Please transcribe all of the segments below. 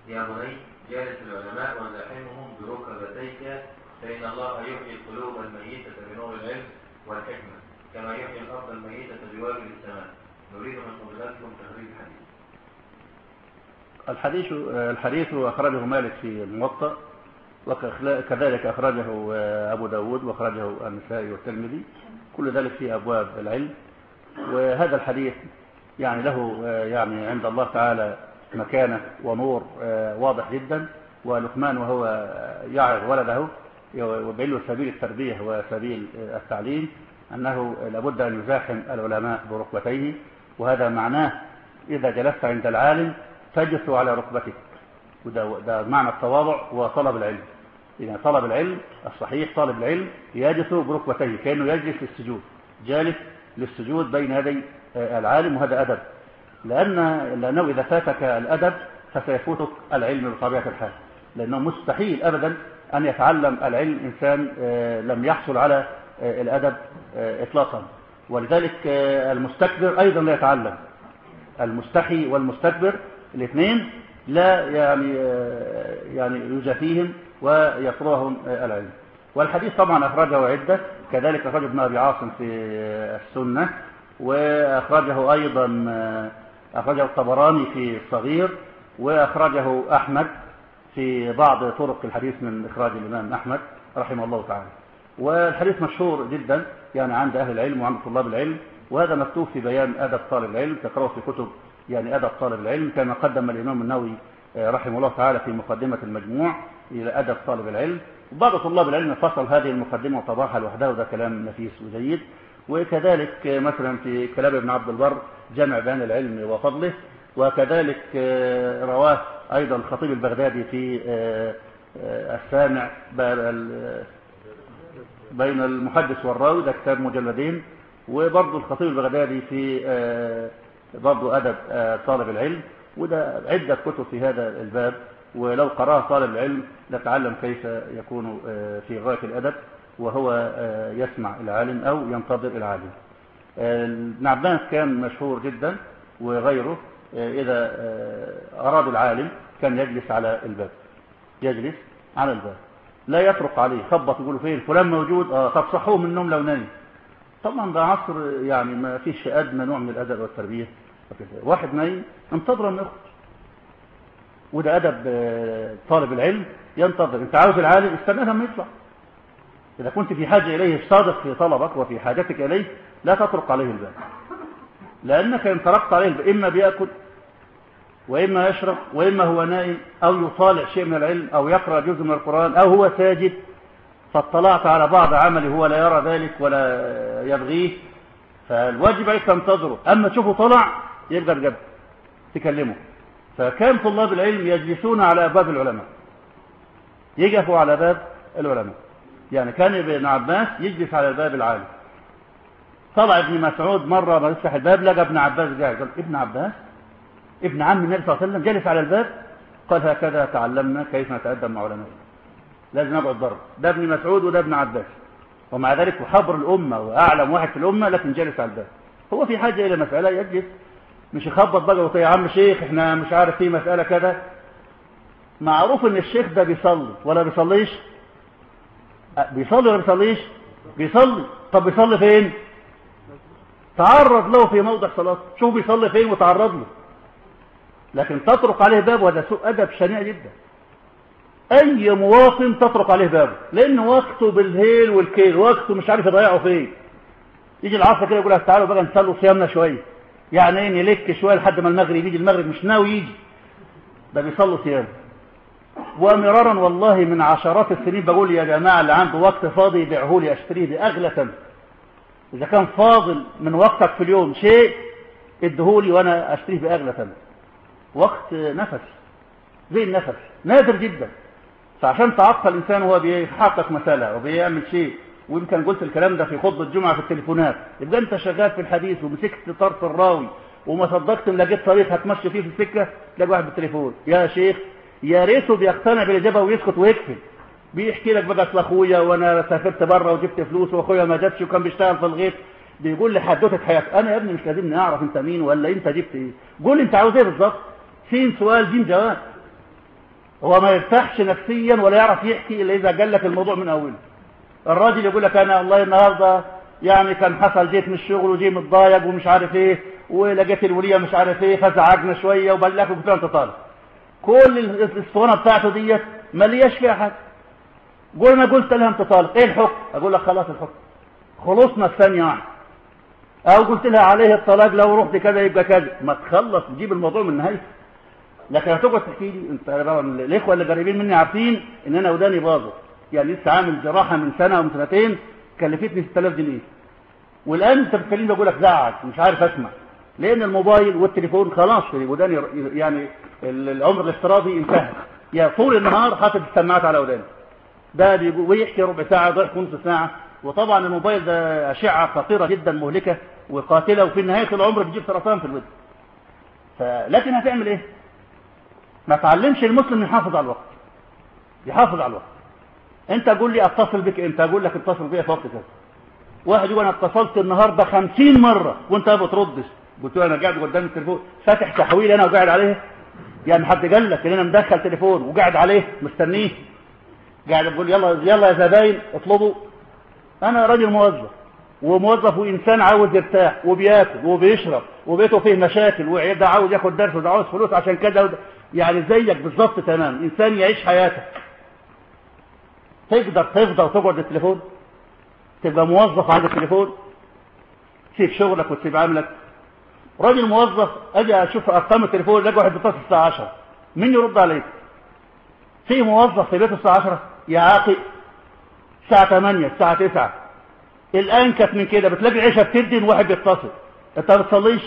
يا بني جالس العلماء وزاحمهم بركبتيك فإن الله يحيي القلوب الميتة بنور العلم والحكمة كما يحيي الأرض الميتة بوابل السماء نريد من فضلاتكم تخريج الحديث الحديث الحديث أخرجه مالك في الموطأ وكذلك أخرجه أبو داود وأخرجه النسائي والترمذي كل ذلك في أبواب العلم وهذا الحديث يعني له يعني عند الله تعالى مكانة ونور واضح جدا ولقمان وهو يعظ ولده ويبين له سبيل التربية وسبيل التعليم أنه لابد أن يزاحم العلماء بركبتيه وهذا معناه إذا جلست عند العالم تجلس على ركبتك وده ده معنى التواضع وطلب العلم إذا طلب العلم الصحيح طالب العلم يجلس بركبتيه كأنه يجلس للسجود جالس للسجود بين يدي العالم وهذا أدب لأن لأنه إذا فاتك الأدب فسيفوتك العلم بطبيعة الحال لأنه مستحيل أبدا أن يتعلم العلم إنسان لم يحصل على الأدب إطلاقا ولذلك المستكبر أيضا لا يتعلم المستحي والمستكبر الاثنين لا يعني يعني يجافيهم ويطرهم العلم والحديث طبعا أخرجه عدة كذلك أخرجه ابن أبي عاصم في السنة وأخرجه أيضا أخرجه الطبراني في الصغير وأخرجه أحمد في بعض طرق الحديث من إخراج الإمام أحمد رحمه الله تعالى والحديث مشهور جدا يعني عند أهل العلم وعند طلاب العلم وهذا مكتوب في بيان أدب طالب العلم تقرأه في كتب يعني أدب طالب العلم كما قدم الإمام النووي رحمه الله تعالى في مقدمة المجموع إلى أدب طالب العلم وبعض طلاب العلم فصل هذه المقدمة وطبعها لوحدها وده كلام نفيس وجيد وكذلك مثلا في كلام ابن عبد البر جمع بيان العلم وفضله وكذلك رواه أيضا الخطيب البغدادي في السامع بين المحدث والراوي ده كتاب مجلدين وبرضه الخطيب البغدادي في برضه أدب طالب العلم وده عدة كتب في هذا الباب ولو قرأه طالب العلم لتعلم كيف يكون في غاية الأدب وهو يسمع العالم أو ينتظر العالم ابن عباس كان مشهور جدا وغيره إذا أراد العالم كان يجلس على الباب يجلس على الباب لا يطرق عليه خبط يقول فين فلان موجود اه طب صحوه من النوم لو نايم طبعا ده عصر يعني ما فيش أدنى نوع من الأدب والتربية واحد نايم انتظر ما يخرج وده أدب طالب العلم ينتظر انت عاوز العالم استناه لما يطلع إذا كنت في حاجة إليه صادق في طلبك وفي حاجتك إليه لا تطرق عليه الباب لأنك إن طرقت عليه الباب إما بيأكل وإما يشرب وإما هو نائم أو يطالع شيء من العلم أو يقرأ جزء من القرآن أو هو ساجد فاطلعت على بعض عمله هو لا يرى ذلك ولا يبغيه فالواجب عليك تنتظره أما تشوفه طلع يبقى بجد تكلمه فكان طلاب العلم يجلسون على باب العلماء يقفوا على باب العلماء يعني كان ابن عباس يجلس على الباب العالي طلع ابن مسعود مرة ما يفتح الباب لقى ابن عباس قاعد قال ابن عباس ابن عم النبي صلى الله عليه وسلم جلس على الباب قال هكذا تعلمنا كيف نتأدب مع علماء لازم نقعد بره ده ابن مسعود وده ابن عباس ومع ذلك حبر الأمة وأعلم واحد في الأمة لكن جالس على الباب هو في حاجة إلى مسألة يجلس مش يخبط بقى ويقول يا عم شيخ احنا مش عارف في مسألة كذا معروف ان الشيخ ده بيصلي ولا بيصليش بيصلي ولا بيصليش بيصلي طب بيصلي فين تعرض له في موضع صلاته شوف بيصلي فين وتعرض له لكن تطرق عليه باب وده سوء أدب شنيع جدا أي مواطن تطرق عليه بابه لأن وقته بالهيل والكيل وقته مش عارف يضيعه فين يجي العصر كده يقول تعالوا بقى نصلوا صيامنا شوية يعني ايه نلك شوية لحد ما المغرب يجي المغرب مش ناوي يجي ده بيصلوا صيام ومرارا والله من عشرات السنين بقول يا جماعة اللي عنده وقت فاضي يبيعه لي اشتريه بأغلى ثمن إذا كان فاضل من وقتك في اليوم شيء ادهولي وأنا أشتريه بأغلى ثمن وقت نفس زي النفس نادر جدا فعشان تعطل الإنسان وهو بيحقق مسألة وبيعمل شيء ويمكن قلت الكلام ده في خطبة الجمعة في التليفونات يبقى أنت شغال في الحديث ومسكت طرف الراوي وما صدقت لقيت طريق هتمشي فيه في السكة تلاقي واحد بالتليفون يا شيخ يا ريته بيقتنع بالإجابة ويسكت ويكفي بيحكي لك بقى اصل اخويا وانا سافرت بره وجبت فلوس واخويا ما جابش وكان بيشتغل في الغيط بيقول لي حدوته حياتك انا يا ابني مش لازم نعرف انت مين ولا انت جبت ايه قول لي انت عاوز ايه بالظبط سين سؤال جيم جواب هو ما يرتاحش نفسيا ولا يعرف يحكي الا اذا قال لك الموضوع من اوله الراجل يقول لك انا والله النهارده يعني كان حصل جيت من الشغل وجي متضايق ومش عارف ايه ولقيت الوليه مش عارف ايه فزعجنا شويه وبلغك وقلت له انت طالب كل الاسطوانه بتاعته ديت ملياش فيها حاجه قول انا قلت لها انت طالب ايه الحكم اقول لك خلاص الحكم خلصنا في ثانيه واحده او قلت لها عليه الطلاق لو رحت كذا يبقى كذا ما تخلص تجيب الموضوع من نهايته لكن هتقعد تحكي لي انت الاخوه اللي قريبين مني عارفين ان انا وداني باظت يعني لسه عامل جراحه من سنه او من سنتين كلفتني 6000 جنيه والان انت بتكلمني بقول لك زعج مش عارف اسمع لان الموبايل والتليفون خلاص في وداني يعني العمر الافتراضي انتهى يعني طول النهار حاطط السماعات على وداني ده بيحكي ربع ساعه ضعف نص ساعه وطبعا الموبايل ده اشعه خطيره جدا مهلكه وقاتله وفي نهايه العمر بتجيب سرطان في الودن فلكن هتعمل ايه ما تعلمش المسلم يحافظ على الوقت يحافظ على الوقت انت قول لي اتصل بك امتى اقول لك اتصل بيا في وقت كذا واحد يقول انا اتصلت النهارده 50 مره وانت ما بتردش قلت له انا قاعد قدام التليفون فاتح تحويل انا وقاعد عليه يعني حد قال لك ان انا مدخل تليفون وقاعد عليه مستنيه قاعد بقول يلا يلا يا زباين اطلبوا انا راجل موظف وموظف وانسان عاوز يرتاح وبياكل وبيشرب وبيته فيه مشاكل وده عاوز ياخد درس وده عاوز فلوس عشان كده يعني زيك بالظبط تمام انسان يعيش حياتك تقدر تفضى وتقعد التليفون تبقى موظف عند التليفون تسيب شغلك وتسيب عملك راجل موظف اجي اشوف ارقام التليفون الاقي واحد بيتصل الساعه 10 مين يرد عليه في موظف في بيته الساعه 10 يا عاقل الساعه 8 الساعه 9 الان كانت من كده بتلاقي العشاء بتدن واحد بيتصل انت ما بتصليش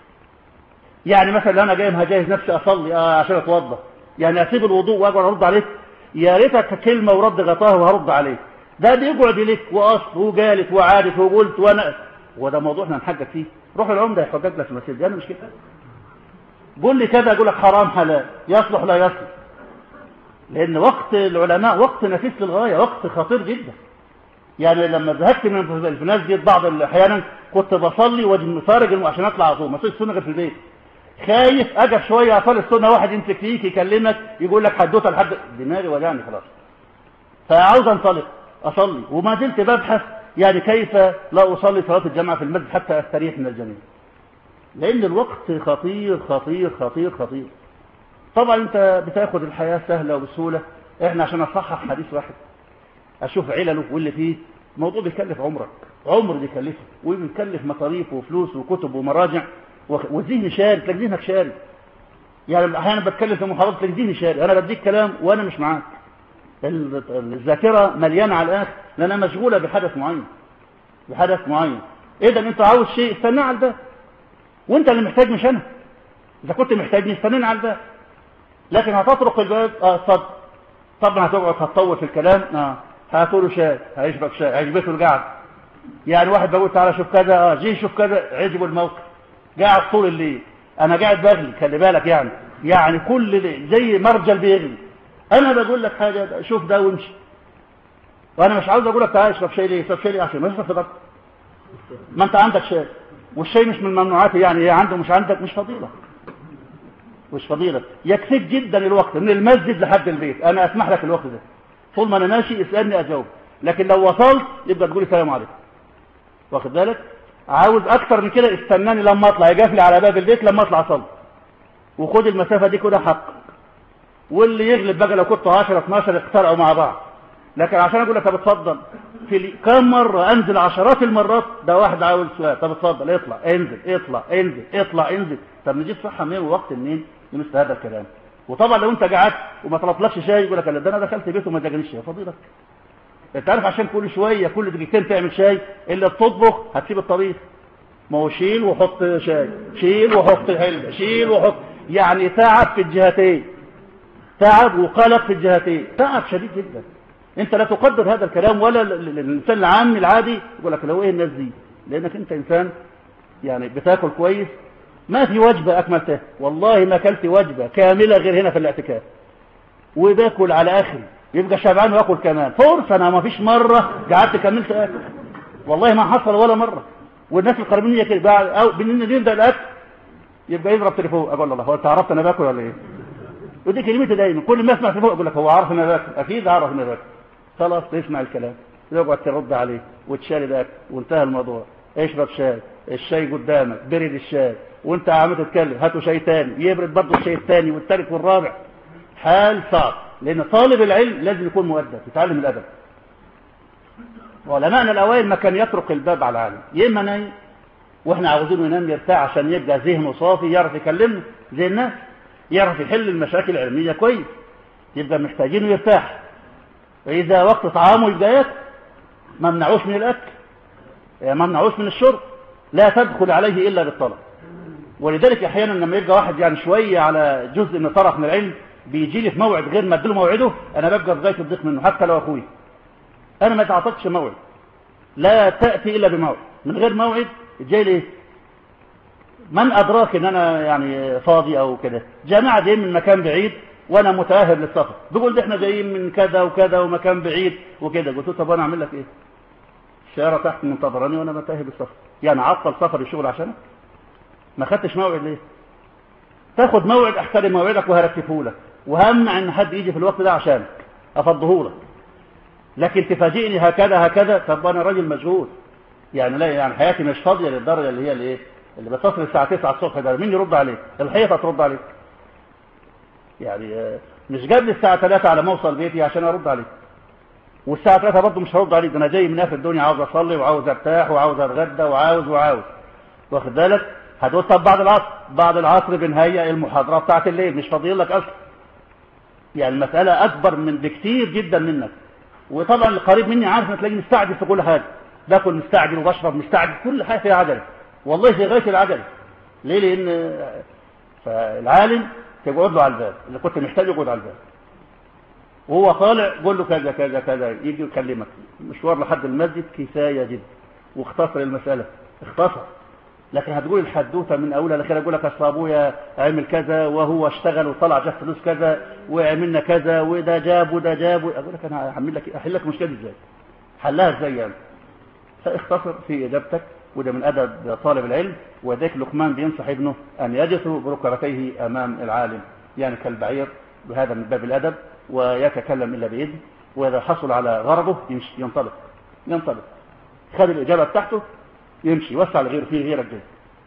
يعني مثلا لو انا جاي هجهز نفسي اصلي آه عشان اتوضى يعني اسيب الوضوء واقعد ارد عليك يا ريتك كلمه ورد غطاها وهرد عليك ده بيقعد لك واصل وجالس وعارف وقلت وانا وده موضوع احنا هنحجج فيه روح العمده يحجج لك في المسجد انا مش كده قول لي كذا اقول لك حرام حلال يصلح لا يصلح لان وقت العلماء وقت نفيس للغايه وقت خطير جدا يعني لما ذهبت من المسجد بعض احيانا كنت بصلي وفارج عشان اطلع على طول ما اصليش السنه غير في البيت خايف اجي شويه اصلي السنه واحد يمسك فيك يكلمك يقول لك حدوته لحد دماغي وجعني خلاص فعاوز انطلق اصلي وما زلت ببحث يعني كيف لا اصلي صلاه الجماعه في المسجد حتى استريح من الجميع لان الوقت خطير خطير خطير خطير طبعا انت بتاخد الحياه سهله وبسهوله احنا عشان اصحح حديث واحد اشوف علله واللي فيه الموضوع بيكلف عمرك عمر بيكلفه وبيكلف مصاريف وفلوس وكتب ومراجع والذهن شارد تلاقي ذهنك شارد يعني احيانا بتكلم في محاضرات تلاقي ذهني شارد انا بديك كلام وانا مش معاك الذاكره مليانه على الاخر لانها مشغوله بحدث معين بحدث معين اذا انت عاوز شيء استناه على الباب وانت اللي محتاج مش انا اذا كنت محتاجني استناني على الباب لكن هتطرق الباب اه صد طبعا هتقعد هتطول في الكلام اه هاتوا له شاي هيشرب شاي هيجبته القعد يعني واحد بقول تعالى شوف كذا اه جي شوف كذا عجبه الموقف قاعد طول الليل انا قاعد بغلي خلي بالك يعني يعني كل زي مرجل بيغلي انا بقول لك حاجه شوف ده وامشي وانا مش عاوز اقول لك تعالى اشرب شاي ليه اشرب شاي ليه عشان ما يشرب ما انت عندك شاي والشاي مش من الممنوعات يعني ايه عنده مش عندك مش فضيله مش فضيله يكفيك جدا الوقت من المسجد لحد البيت انا اسمح لك الوقت ده طول ما انا ماشي اسالني اجاوب لكن لو وصلت يبقى تقول لي سلام عليكم واخد بالك عاوز اكتر من كده استناني لما اطلع يقفلي على باب البيت لما اطلع اصلي وخد المسافه دي كده حق واللي يغلب بقى لو كنت 10 12 اخترعوا مع بعض لكن عشان اقول لك طب اتفضل في كم مره انزل عشرات المرات ده واحد عاوز سؤال طب اتفضل اطلع انزل اطلع انزل اطلع انزل طب نجيب صحه منين ووقت منين لمثل هذا الكلام وطبعا لو انت قعدت وما طلبتلكش شاي يقول لك ده انا دخلت بيته وما جانيش شاي فضيلك انت عارف عشان كل شويه كل دقيقتين تعمل شاي الا تطبخ هتسيب الطبيخ ما هو شيل وحط شاي شيل وحط علبه شيل وحط يعني تعب في الجهتين تعب وقلق في الجهتين تعب شديد جدا انت لا تقدر هذا الكلام ولا الانسان العام العادي يقول لك لو ايه الناس دي لانك انت انسان يعني بتاكل كويس ما في وجبه اكملتها والله ما اكلت وجبه كامله غير هنا في الاعتكاف وباكل على اخري يبقى شبعان واكل كمان فرصه انا ما فيش مره قعدت كملت اكل والله ما حصل ولا مره والناس القريبين كده بعد او بان نبدا الاكل يبقى يضرب تليفون اقول الله هو انت عرفت انا باكل ولا ايه ودي كلمته دايما كل ما يسمع فوق يقول لك هو عارف ان باكل اكيد عارف ان باكل خلاص تسمع الكلام يقعد ترد عليه وتشاري باكل وانتهى الموضوع اشرب شاي الشاي قدامك برد الشاي وانت عم تتكلم هاتوا شاي تاني يبرد برضه الشاي الثاني والثالث والرابع حال صعب لان طالب العلم لازم يكون مؤدب يتعلم الادب وعلماءنا الاوائل ما كان يطرق الباب على العالم يا اما نايم واحنا عاوزينه ينام يرتاح عشان يبقى ذهنه صافي يعرف يكلمنا زي الناس يعرف يحل المشاكل العلميه كويس يبقى محتاجينه يرتاح واذا وقت طعامه يبقى ياكل ما منعوش من الاكل ما منعوش من الشرب لا تدخل عليه الا بالطلب ولذلك احيانا لما يبقى واحد يعني شويه على جزء من طرف من العلم بيجي لي في موعد غير ما اديله موعده انا ببقى في غايه الضيق منه حتى لو اخوي انا ما تعطتش موعد لا تاتي الا بموعد من غير موعد جاي لي من ادراك ان انا يعني فاضي او كده جماعه جايين من مكان بعيد وانا متاهب للسفر بيقول لي احنا جايين من كذا وكذا ومكان بعيد وكده قلت له طب انا اعمل لك ايه السياره تحت منتظراني وانا متاهب للسفر يعني عطل سفر الشغل عشانك ما خدتش موعد ليه تاخد موعد احترم موعدك وهرتبه لك وهمنع ان حد يجي في الوقت ده عشانك افضه لك لكن تفاجئني هكذا هكذا طب انا راجل مشغول يعني لا يعني حياتي مش فاضيه للدرجه اللي هي الايه اللي بتصل الساعه 9 الصبح ده مين يرد عليك الحيطه ترد عليك يعني مش جاب لي الساعه 3 على ما اوصل بيتي عشان ارد عليك والساعه 3 برضه مش هرد عليك ده انا جاي من اخر الدنيا عاوز اصلي وعاوز ارتاح وعاوز اتغدى وعاوز وعاوز واخد بالك هتقول طب بعد العصر بعد العصر بنهيئ المحاضره بتاعت الليل مش فاضيين لك اصلا يعني المساله اكبر من بكتير جدا منك وطبعا القريب مني عارف ان تلاقيني مستعجل في كل حاجه باكل مستعجل وبشرب مستعجل كل حاجه فيها عجله والله في غايه العجله ليه لان فالعالم تقعد له على الباب اللي كنت محتاج يقعد على الباب وهو طالع قول له كذا كذا كذا يجي يكلمك مشوار لحد المسجد كفايه جدا واختصر المساله اختصر لكن هتقول الحدوته من اولها لاخرها يقول لك اصل ابويا عمل كذا وهو اشتغل وطلع جاب فلوس كذا وعملنا كذا وده جاب وده جاب اقول لك انا هعمل لك احل لك مشكله ازاي حلها ازاي يعني فاختصر في اجابتك وده من ادب طالب العلم وذاك لقمان بينصح ابنه ان يجث بركبتيه امام العالم يعني كالبعير بهذا من باب الادب ويتكلم الا باذن واذا حصل على غرضه يمشي ينطلق ينطلق خد الاجابه بتاعته يمشي يوسع لغيره فيه غيرك جاي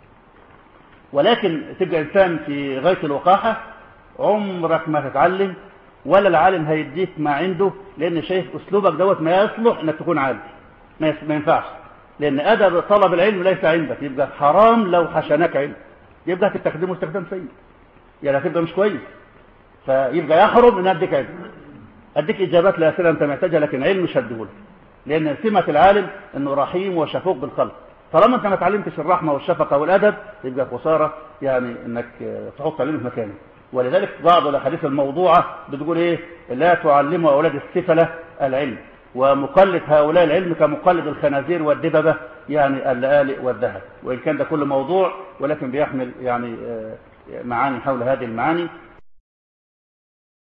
ولكن تبقى انسان في غايه الوقاحه عمرك ما تتعلم ولا العالم هيديك ما عنده لان شايف اسلوبك دوت ما يصلح انك تكون عالم ما ينفعش لان ادب طلب العلم ليس عندك يبقى حرام لو حشناك علم يبقى هتستخدمه استخدام سيء يعني هتبقى مش كويس فيبقى يحرم ان اديك علم اديك اجابات لاسئله انت محتاجها لكن علم مش هديهولك لان سمه العالم انه رحيم وشفوق بالخلق طالما انت ما اتعلمتش الرحمه والشفقه والادب يبقى خساره يعني انك تحط علم في مكانه ولذلك بعض الاحاديث الموضوعه بتقول ايه لا تعلموا اولاد السفله العلم ومقلد هؤلاء العلم كمقلد الخنازير والدببه يعني اللآلئ والذهب وان كان ده كل موضوع ولكن بيحمل يعني معاني حول هذه المعاني